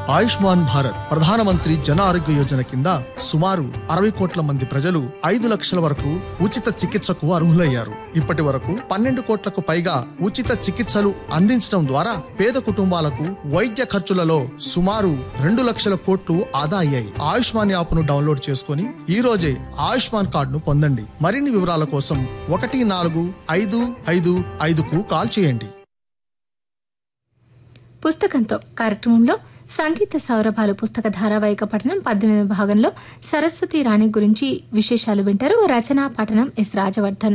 ఆయుష్మాన్ భారత్ ప్రధానమంత్రి జన ఆరోగ్య యోజన కింద సుమారు అరవై కోట్ల మంది ప్రజలు ఐదు లక్షల వరకు ఉచిత చికిత్సకు అర్హులయ్యారు ఇప్పటి వరకు పన్నెండు కోట్లకు పైగా ఉచిత చికిత్సలు అందించడం ద్వారా పేద కుటుంబాలకు వైద్య ఖర్చులలో సుమారు రెండు లక్షల కోట్లు ఆదా అయ్యాయి ఆయుష్మాన్ యాప్ ను డౌన్లోడ్ చేసుకుని ఈ రోజే ఆయుష్మాన్ కార్డును పొందండి మరిన్ని వివరాల కోసం ఒకటి నాలుగు ఐదు ఐదు ఐదుకు కాల్ చేయండి పుస్తకంతో కార్యక్రమంలో సంగీత సౌరభాలు పుస్తక ధారావాహిక పఠనం పద్దెనిమిది భాగంలో సరస్వతి రాణి గురించి విశేషాలు వింటారు రచనా పఠనం ఎస్ రాజవర్ధన్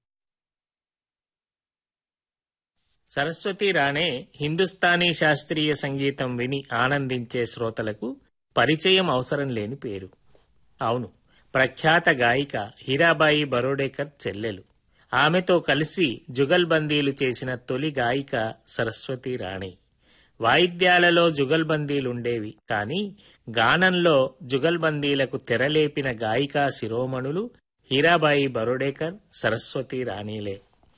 సరస్వతి రాణే హిందుస్థానీ శాస్త్రీయ సంగీతం విని ఆనందించే శ్రోతలకు పరిచయం అవసరం లేని పేరు అవును ప్రఖ్యాత గాయిక హీరాబాయి బరోడేకర్ చెల్లెలు ఆమెతో కలిసి జుగల్బందీలు చేసిన తొలి గాయిక సరస్వతి రాణి వాయిద్యాలలో జుగల్బందీలుండేవి కానీ గానంలో జుగల్బందీలకు తెరలేపిన గాయికా శిరోమణులు హీరాబాయి బరోడేకర్ సరస్వతి రాణిలే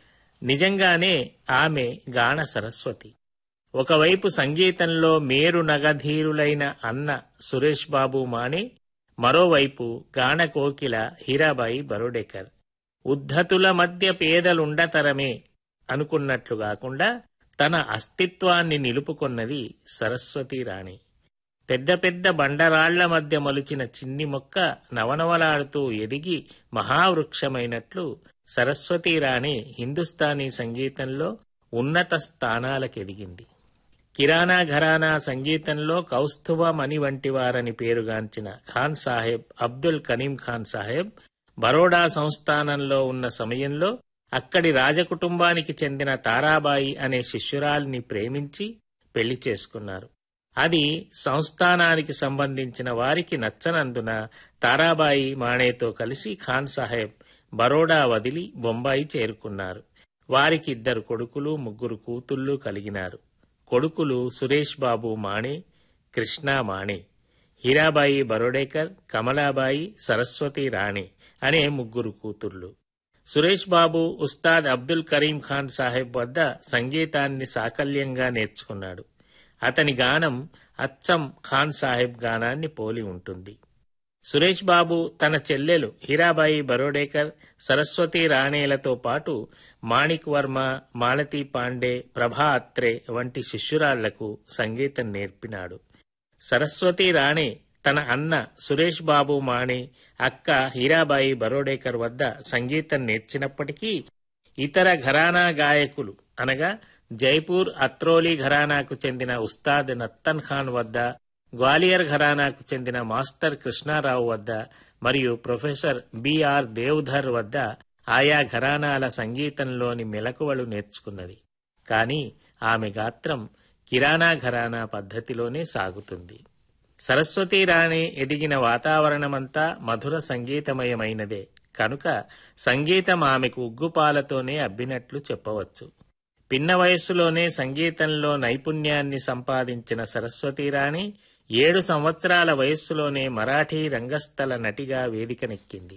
నిజంగానే ఆమె గాన సరస్వతి ఒకవైపు సంగీతంలో మేరు నగధీరులైన అన్న సురేష్ బాబు మానే మరోవైపు గాన కోకిల హీరాబాయి బరోడేకర్ ఉద్ధతుల మధ్య పేదలుండతరమే అనుకున్నట్లు కాకుండా తన అస్తిత్వాన్ని నిలుపుకొన్నది సరస్వతి రాణి పెద్ద పెద్ద బండరాళ్ల మధ్య మొలిచిన చిన్ని మొక్క నవనవలాడుతూ ఎదిగి మహావృక్షమైనట్లు సరస్వతి రాణి హిందుస్థానీ సంగీతంలో ఉన్నత స్థానాలకెదిగింది కిరాణా ఘరానా సంగీతంలో కౌస్తుభ మణి వంటివారని పేరుగాంచిన ఖాన్ సాహెబ్ అబ్దుల్ కరీం ఖాన్ సాహెబ్ బరోడా సంస్థానంలో ఉన్న సమయంలో అక్కడి రాజకుటుంబానికి చెందిన తారాబాయి అనే శిష్యురాలిని ప్రేమించి పెళ్లి చేసుకున్నారు అది సంస్థానానికి సంబంధించిన వారికి నచ్చనందున తారాబాయి మాణేతో కలిసి ఖాన్ సాహెబ్ బరోడా వదిలి బొంబాయి చేరుకున్నారు వారికి ఇద్దరు కొడుకులు ముగ్గురు కూతుళ్ళు కలిగినారు కొడుకులు సురేష్ బాబు మాణే కృష్ణా మాణే హీరాబాయి బరోడేకర్ కమలాబాయి సరస్వతి రాణి అనే ముగ్గురు కూతుళ్ళు సురేష్ బాబు ఉస్తాద్ అబ్దుల్ కరీం ఖాన్ సాహెబ్ వద్ద సంగీతాన్ని సాకల్యంగా నేర్చుకున్నాడు అతని గానం అచ్చం ఖాన్ సాహెబ్ గానాన్ని పోలి ఉంటుంది సురేష్ బాబు తన చెల్లెలు హీరాబాయి బరోడేకర్ సరస్వతి రాణేలతో పాటు మాణిక్ వర్మ మాలతీ పాండే ప్రభా అత్రే వంటి శిష్యురాళ్లకు సంగీతం నేర్పినాడు సరస్వతి రాణే తన అన్న సురేష్ బాబు మాణే అక్క హీరాబాయి బరోడేకర్ వద్ద సంగీతం నేర్చినప్పటికీ ఇతర ఘరానా గాయకులు అనగా జైపూర్ అత్రోలి ఘరానాకు చెందిన ఉస్తాద్ నత్తన్ ఖాన్ వద్ద గ్వాలియర్ ఘరానాకు చెందిన మాస్టర్ కృష్ణారావు వద్ద మరియు ప్రొఫెసర్ బిఆర్ దేవ్ధర్ వద్ద ఆయా ఘరానాల సంగీతంలోని మెలకువలు నేర్చుకున్నది కాని ఆమె గాత్రం కిరాణా ఘరానా పద్ధతిలోనే సాగుతుంది సరస్వతి రాణి ఎదిగిన వాతావరణమంతా మధుర సంగీతమయమైనదే కనుక సంగీతం ఆమెకు ఉగ్గుపాలతోనే అబ్బినట్లు చెప్పవచ్చు పిన్న వయస్సులోనే సంగీతంలో నైపుణ్యాన్ని సంపాదించిన సరస్వతి రాణి ఏడు సంవత్సరాల వయస్సులోనే మరాఠీ రంగస్థల నటిగా వేదికనెక్కింది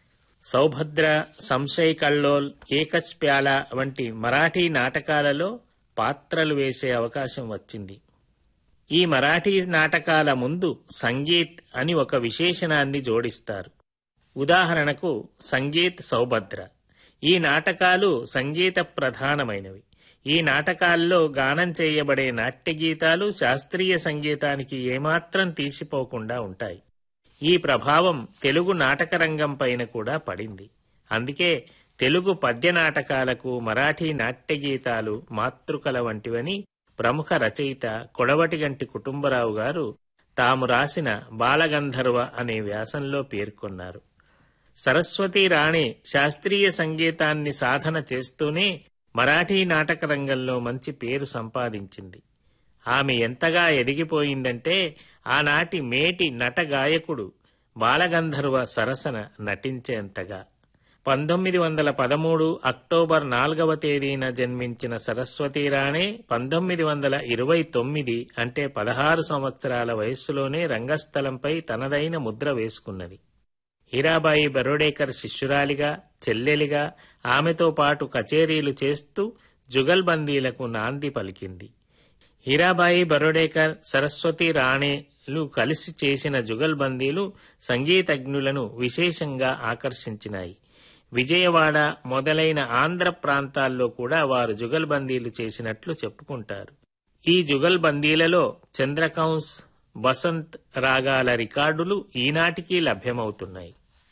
సౌభద్ర సంశయ్ కల్లోల్ ఏకచ్ ప్యాల వంటి మరాఠీ నాటకాలలో పాత్రలు వేసే అవకాశం వచ్చింది ఈ మరాఠీ నాటకాల ముందు సంగీత్ అని ఒక విశేషణాన్ని జోడిస్తారు ఉదాహరణకు సంగీత్ సౌభద్ర ఈ నాటకాలు సంగీత ప్రధానమైనవి ఈ నాటకాల్లో గానం చేయబడే నాట్య గీతాలు శాస్త్రీయ సంగీతానికి ఏమాత్రం తీసిపోకుండా ఉంటాయి ఈ ప్రభావం తెలుగు నాటక రంగం పైన కూడా పడింది అందుకే తెలుగు పద్య నాటకాలకు మరాఠీ నాట్య గీతాలు మాతృకల వంటివని ప్రముఖ రచయిత కొడవటిగంటి కుటుంబరావు గారు తాము రాసిన బాలగంధర్వ అనే వ్యాసంలో పేర్కొన్నారు సరస్వతి రాణే శాస్త్రీయ సంగీతాన్ని సాధన చేస్తూనే మరాఠీ నాటక రంగంలో మంచి పేరు సంపాదించింది ఆమె ఎంతగా ఎదిగిపోయిందంటే ఆనాటి మేటి నట గాయకుడు బాలగంధర్వ సరసన నటించేంతగా పంతొమ్మిది వందల పదమూడు అక్టోబర్ నాలుగవ తేదీన జన్మించిన సరస్వతి రాణే పంతొమ్మిది వందల ఇరవై తొమ్మిది అంటే పదహారు సంవత్సరాల వయస్సులోనే రంగస్థలంపై తనదైన ముద్ర వేసుకున్నది హీరాబాయి బరోడేకర్ శిష్యురాలిగా చెల్లెలిగా ఆమెతో పాటు కచేరీలు చేస్తూ జుగల్బందీలకు నాంది పలికింది హీరాబాయి బరోడేకర్ సరస్వతి రాణేలు కలిసి చేసిన జుగల్బందీలు సంగీతజ్ఞులను విశేషంగా ఆకర్షించినాయి విజయవాడ మొదలైన ఆంధ్ర ప్రాంతాల్లో కూడా వారు జుగల్బందీలు చేసినట్లు చెప్పుకుంటారు ఈ జుగల్బందీలలో చంద్రకంస్ బసంత్ రాగాల రికార్డులు ఈనాటికి లభ్యమవుతున్నాయి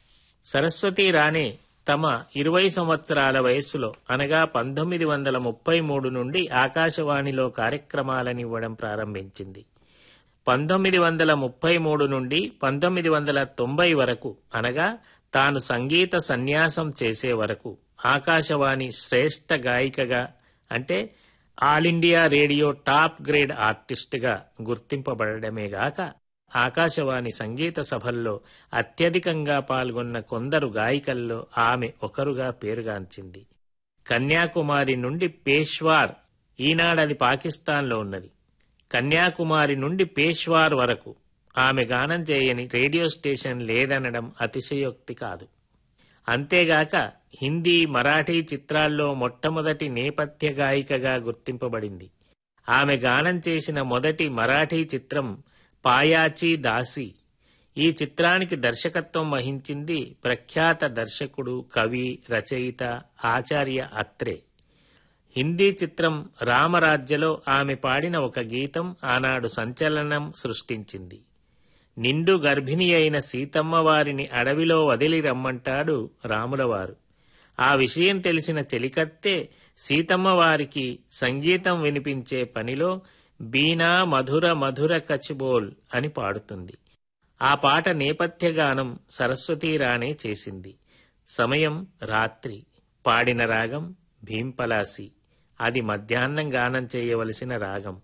సరస్వతి రాణే తమ ఇరవై సంవత్సరాల వయస్సులో అనగా పంతొమ్మిది వందల ముప్పై మూడు నుండి ఆకాశవాణిలో కార్యక్రమాలనివ్వడం ప్రారంభించింది పంతొమ్మిది వందల ముప్పై మూడు నుండి పంతొమ్మిది వందల తొంభై వరకు అనగా తాను సంగీత సన్యాసం చేసే వరకు ఆకాశవాణి శ్రేష్ఠ గాయికగా అంటే All India Radio top grade ఆర్టిస్ట్గా గుర్తింపబడమే గాక ఆకాశవాణి సంగీత సభల్లో అత్యధికంగా పాల్గొన్న కొందరు గాయికల్లో ఆమె ఒకరుగా పేరుగాంచింది కన్యాకుమారి నుండి పేష్వార్ ఈనాడది పాకిస్తాన్లో ఉన్నది కన్యాకుమారి నుండి పేష్వార్ వరకు ఆమె గానం చేయని రేడియో స్టేషన్ లేదనడం అతిశయోక్తి కాదు అంతేగాక హిందీ మరాఠీ చిత్రాల్లో మొట్టమొదటి నేపథ్య గాయికగా గుర్తింపబడింది ఆమె గానం చేసిన మొదటి మరాఠీ చిత్రం పాయాచి దాసి ఈ చిత్రానికి దర్శకత్వం వహించింది ప్రఖ్యాత దర్శకుడు కవి రచయిత ఆచార్య అత్రే హిందీ చిత్రం రామరాజ్యలో ఆమె పాడిన ఒక గీతం ఆనాడు సంచలనం సృష్టించింది నిండు గర్భిణి అయిన సీతమ్మ వారిని అడవిలో వదిలి రమ్మంటాడు రాములవారు ఆ విషయం తెలిసిన చెలికత్తే సీతమ్మ వారికి సంగీతం వినిపించే పనిలో బీనా మధుర మధుర కచ్బోల్ అని పాడుతుంది ఆ పాట నేపథ్య గానం సరస్వతీరాణే చేసింది సమయం రాత్రి పాడిన రాగం భీంపలాసి అది మధ్యాహ్నం గానం చేయవలసిన రాగం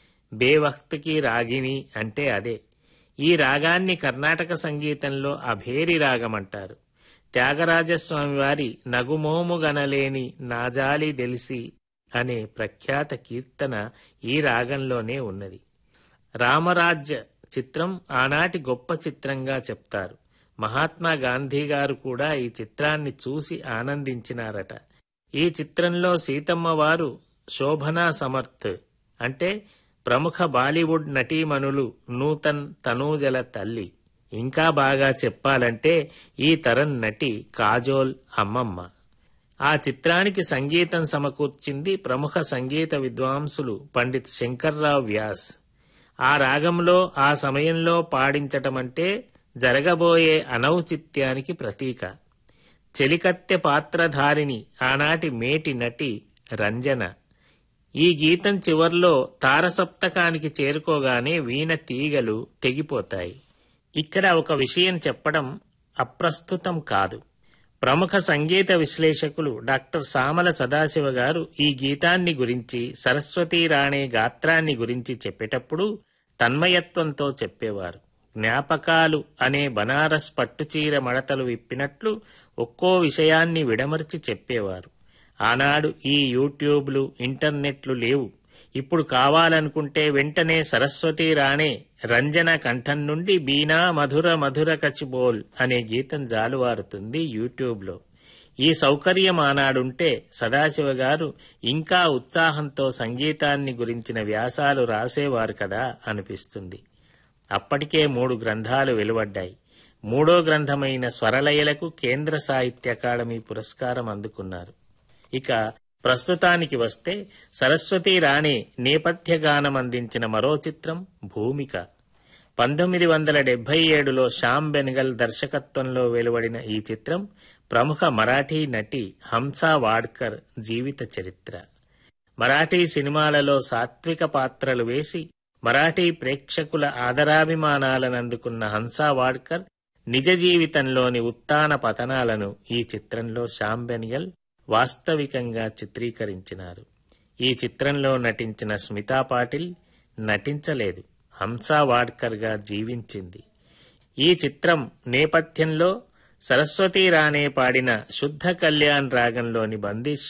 బేవక్తికి రాగిణి అంటే అదే ఈ రాగాన్ని కర్ణాటక సంగీతంలో అభేరి రాగం అంటారు త్యాగరాజస్వామి వారి నగుమోము గనలేని నాజాలి దెలిసి అనే ప్రఖ్యాత కీర్తన ఈ రాగంలోనే ఉన్నది రామరాజ్య చిత్రం ఆనాటి గొప్ప చిత్రంగా చెప్తారు మహాత్మా గాంధీ గారు కూడా ఈ చిత్రాన్ని చూసి ఆనందించినారట ఈ చిత్రంలో సీతమ్మ వారు శోభనా సమర్థ్ అంటే ప్రముఖ బాలీవుడ్ నటీమణులు నూతన్ తనూజల తల్లి ఇంకా బాగా చెప్పాలంటే ఈ తరం నటి కాజోల్ అమ్మమ్మ ఆ చిత్రానికి సంగీతం సమకూర్చింది ప్రముఖ సంగీత విద్వాంసులు పండిత్ శంకర్రావు వ్యాస్ ఆ రాగంలో ఆ సమయంలో పాడించటమంటే జరగబోయే అనౌచిత్యానికి ప్రతీక చెలికత్తె పాత్రధారిణి ఆనాటి మేటి నటి రంజన ఈ గీతం చివర్లో తారసప్తకానికి చేరుకోగానే వీణ తీగలు తెగిపోతాయి ఇక్కడ ఒక విషయం చెప్పడం అప్రస్తుతం కాదు ప్రముఖ సంగీత విశ్లేషకులు డాక్టర్ సామల సదాశివ గారు ఈ గీతాన్ని గురించి సరస్వతీ రాణే గాత్రాన్ని గురించి చెప్పేటప్పుడు తన్మయత్వంతో చెప్పేవారు జ్ఞాపకాలు అనే బనారస్ పట్టుచీర మడతలు విప్పినట్లు ఒక్కో విషయాన్ని విడమర్చి చెప్పేవారు ఆనాడు ఈ యూట్యూబ్లు ఇంటర్నెట్లు లేవు ఇప్పుడు కావాలనుకుంటే వెంటనే సరస్వతి రాణే రంజన కంఠం నుండి బీనా మధుర మధుర కచిబోల్ అనే గీతం జాలువారుతుంది యూట్యూబ్లో ఈ సౌకర్యం ఆనాడుంటే సదాశివ గారు ఇంకా ఉత్సాహంతో సంగీతాన్ని గురించిన వ్యాసాలు రాసేవారు కదా అనిపిస్తుంది అప్పటికే మూడు గ్రంథాలు వెలువడ్డాయి మూడో గ్రంథమైన స్వరలయలకు కేంద్ర సాహిత్య అకాడమీ పురస్కారం అందుకున్నారు ఇక ప్రస్తుతానికి వస్తే సరస్వతి రాణి నేపథ్య గానం అందించిన మరో చిత్రం భూమిక పంతొమ్మిది వందల డెబ్బై ఏడులో శ్యామ్ బెనగల్ దర్శకత్వంలో వెలువడిన ఈ చిత్రం ప్రముఖ మరాఠీ నటి హంసా వాడ్కర్ జీవిత చరిత్ర మరాఠీ సినిమాలలో సాత్విక పాత్రలు వేసి మరాఠీ ప్రేక్షకుల ఆదరాభిమానాలను అందుకున్న హంసా వాడ్కర్ నిజ జీవితంలోని ఉత్తాన పతనాలను ఈ చిత్రంలో శ్యామ్ బెనియల్ వాస్తవికంగా చిత్రీకరించినారు ఈ చిత్రంలో నటించిన స్మితా పాటిల్ నటించలేదు హంసా వాడ్కర్గా జీవించింది ఈ చిత్రం నేపథ్యంలో సరస్వతీ రాణే పాడిన శుద్ధ కళ్యాణ్ రాగంలోని బందిష్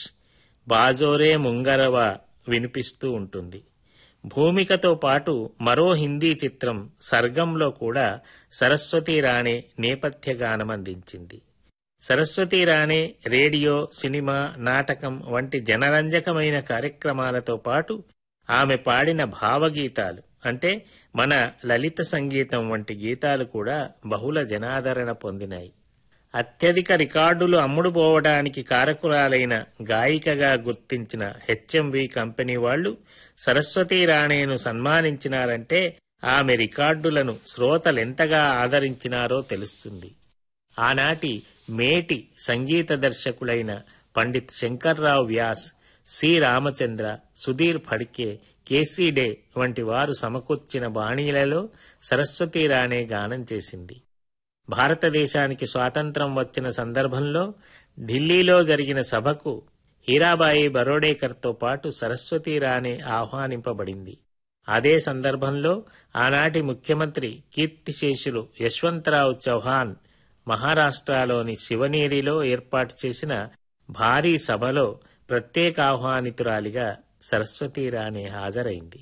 బాజోరే ముంగరవ వినిపిస్తూ ఉంటుంది భూమికతో పాటు మరో హిందీ చిత్రం సర్గంలో కూడా సరస్వతీ రాణే నేపథ్య గానం అందించింది సరస్వతీ రాణే రేడియో సినిమా నాటకం వంటి జనరంజకమైన కార్యక్రమాలతో పాటు ఆమె పాడిన భావగీతాలు అంటే మన లలిత సంగీతం వంటి గీతాలు కూడా బహుళ జనాదరణ పొందినాయి అత్యధిక రికార్డులు అమ్ముడుపోవడానికి కారకురాలైన గాయికగా గుర్తించిన హెచ్ఎంవి కంపెనీ వాళ్లు సరస్వతీ రాణేను సన్మానించినారంటే ఆమె రికార్డులను శ్రోతలెంతగా ఆదరించినారో తెలుస్తుంది ఆనాటి మేటి సంగీత దర్శకులైన పండిత్ శంకర్రావు వ్యాస్ సి రామచంద్ర సుధీర్ ఫడ్కే కేసీ డే వంటి వారు సమకూర్చిన బాణీలలో సరస్వతీ రాణే గానం చేసింది భారతదేశానికి స్వాతంత్రం వచ్చిన సందర్భంలో ఢిల్లీలో జరిగిన సభకు హీరాబాయి బరోడేకర్తో పాటు సరస్వతీ రాణే ఆహ్వానింపబడింది అదే సందర్భంలో ఆనాటి ముఖ్యమంత్రి కీర్తిశేషులు యశ్వంతరావు చౌహాన్ మహారాష్ట్రలోని శివనేరిలో ఏర్పాటు చేసిన భారీ సభలో ప్రత్యేక ఆహ్వానితురాలిగా సరస్వతీ రాణి హాజరైంది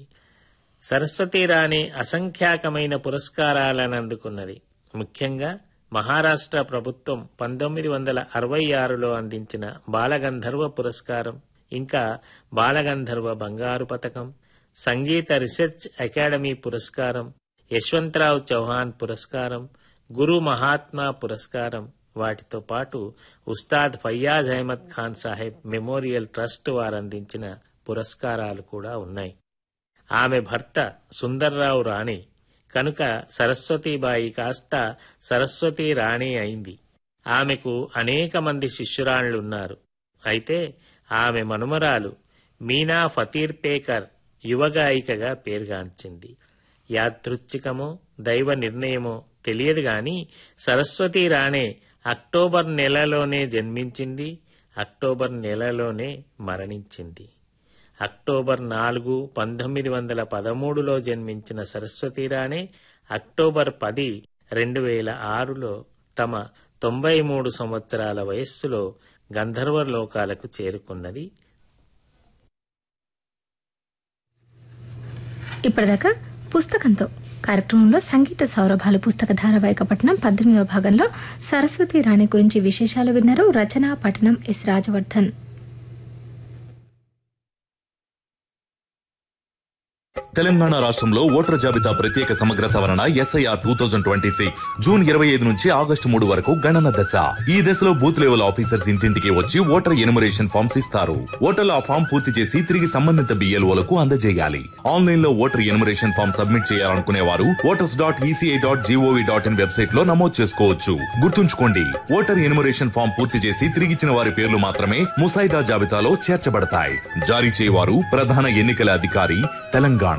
సరస్వతీ రాణి అసంఖ్యాకమైన పురస్కారాలను అందుకున్నది ముఖ్యంగా మహారాష్ట్ర ప్రభుత్వం పంతొమ్మిది వందల అరవై ఆరులో అందించిన బాలగంధర్వ పురస్కారం ఇంకా బాలగంధర్వ బంగారు పథకం సంగీత రీసెర్చ్ అకాడమీ పురస్కారం యశ్వంతరావు చౌహాన్ పురస్కారం గురు మహాత్మా పురస్కారం వాటితో పాటు ఉస్తాద్ ఫయ్యాజ్ అహ్మద్ ఖాన్ సాహెబ్ మెమోరియల్ ట్రస్ట్ వారందించిన పురస్కారాలు కూడా ఉన్నాయి ఆమె భర్త సుందర్రావు రాణి కనుక సరస్వతీబాయి కాస్త సరస్వతీ రాణి అయింది ఆమెకు అనేక మంది శిష్యురాళ్లున్నారు అయితే ఆమె మనుమరాలు మీనా ఫతీర్పేకర్ యువగాయికగా పేరుగాంచింది యాదృచ్ఛికమో దైవ నిర్ణయమో తెలియదు గాని సరస్వతీ రాణే అక్టోబర్ నెలలోనే జన్మించింది అక్టోబర్ నెలలోనే మరణించింది అక్టోబర్ నాలుగు పంతొమ్మిది వందల పదమూడులో జన్మించిన సరస్వతీ రాణే అక్టోబర్ పది రెండు వేల ఆరులో తమ తొంభై మూడు సంవత్సరాల వయస్సులో గంధర్వ లోకాలకు చేరుకున్నది ఇప్పటిదాకా పుస్తకంతో కార్యక్రమంలో సంగీత సౌరభాలు పుస్తక ధారావాహిక పఠనం పద్దెనిమిదవ భాగంలో సరస్వతి రాణి గురించి విశేషాలు విన్నారు రచనా పఠనం ఎస్ రాజవర్ధన్ తెలంగాణ రాష్ట్రంలో ఓటర్ జాబితా ప్రత్యేక సమగ్ర సవరణ S I R two thousand twenty six June ఇరవై ఐదు నుంచి ఆగస్టు మూడు వరకు గణన దశ ఈ దశలో బూత్ లెవెల్ ఆఫీసర్స్ ఇంటింటికి వచ్చి ఓటర్ ఎనుమరేషన్ ఫామ్స్ ఇస్తారు ఓటర్లు ఆ ఫామ్ పూర్తి చేసి తిరిగి సంబంధిత బిఎల్ఓలకు అందజేయాలి ఆన్లైన్ లో ఓటర్ ఎనుమరేషన్ ఫామ్ సబ్మిట్ చేయాలనుకునే వారు voters dot E C I dot G O V dot in website లో నమోదు చేసుకోవచ్చు గుర్తుంచుకోండి ఓటర్ ఎనుమరేషన్ ఫామ్ పూర్తి చేసి తిరిగిచ్చిన వారి పేర్లు మాత్రమే ముసాయిదా జాబితాలో చేర్చబడతాయి జారీ చేయవారు ప్రధాన ఎన్నికల అధికారి తెలంగాణ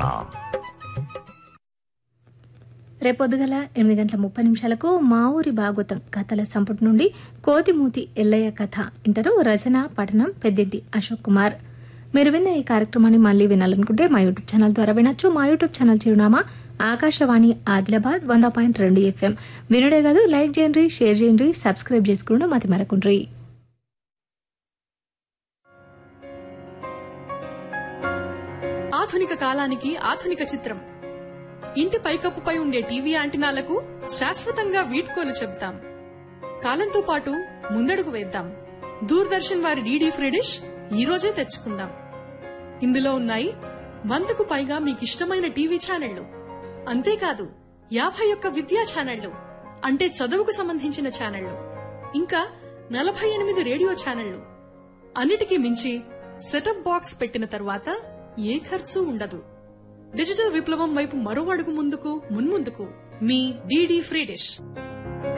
రేపొద్దుగల ఎనిమిది గంటల ముప్పై నిమిషాలకు మా ఊరి భాగవతం కథల సంపుటి నుండి కోతిమూతి ఎల్లయ్య కథ ఇంటారు రచన పఠనం పెద్దింటి అశోక్ కుమార్ మీరు విన్న ఈ కార్యక్రమాన్ని మళ్ళీ వినాలనుకుంటే మా యూట్యూబ్ ఛానల్ ద్వారా వినొచ్చు మా యూట్యూబ్ ఛానల్ చిరునామా ఆకాశవాణి ఆదిలాబాద్ వంద పాయింట్ రెండు ఎఫ్ఎం వినుడే కాదు లైక్ చేయండి షేర్ చేయండి సబ్స్క్రైబ్ చేసుకుని మతి మరకుండ్రి ఆధునిక కాలానికి ఆధునిక చిత్రం ఇంటి పైకప్పుపై ఉండే టీవీ యాంటినాలకు శాశ్వతంగా వీడ్కోలు చెబుతాం కాలంతో పాటు ముందడుగు వేద్దాం దూరదర్శన్ వారి డీడీ ఫ్రీ డిష్ ఈ రోజే తెచ్చుకుందాం ఇందులో ఉన్నాయి వందకు పైగా మీకిష్టమైన టీవీ ఛానళ్లు అంతేకాదు యాభై ఒక్క విద్యా ఛానళ్లు అంటే చదువుకు సంబంధించిన ఛానళ్లు ఇంకా నలభై ఎనిమిది రేడియో ఛానళ్లు అన్నిటికీ మించి సెటప్ బాక్స్ పెట్టిన తర్వాత ఏ ఖర్చు ఉండదు డిజిటల్ విప్లవం వైపు మరో అడుగు ముందుకు మున్ముందుకు మీ డీడీ ఫ్రీ డిష్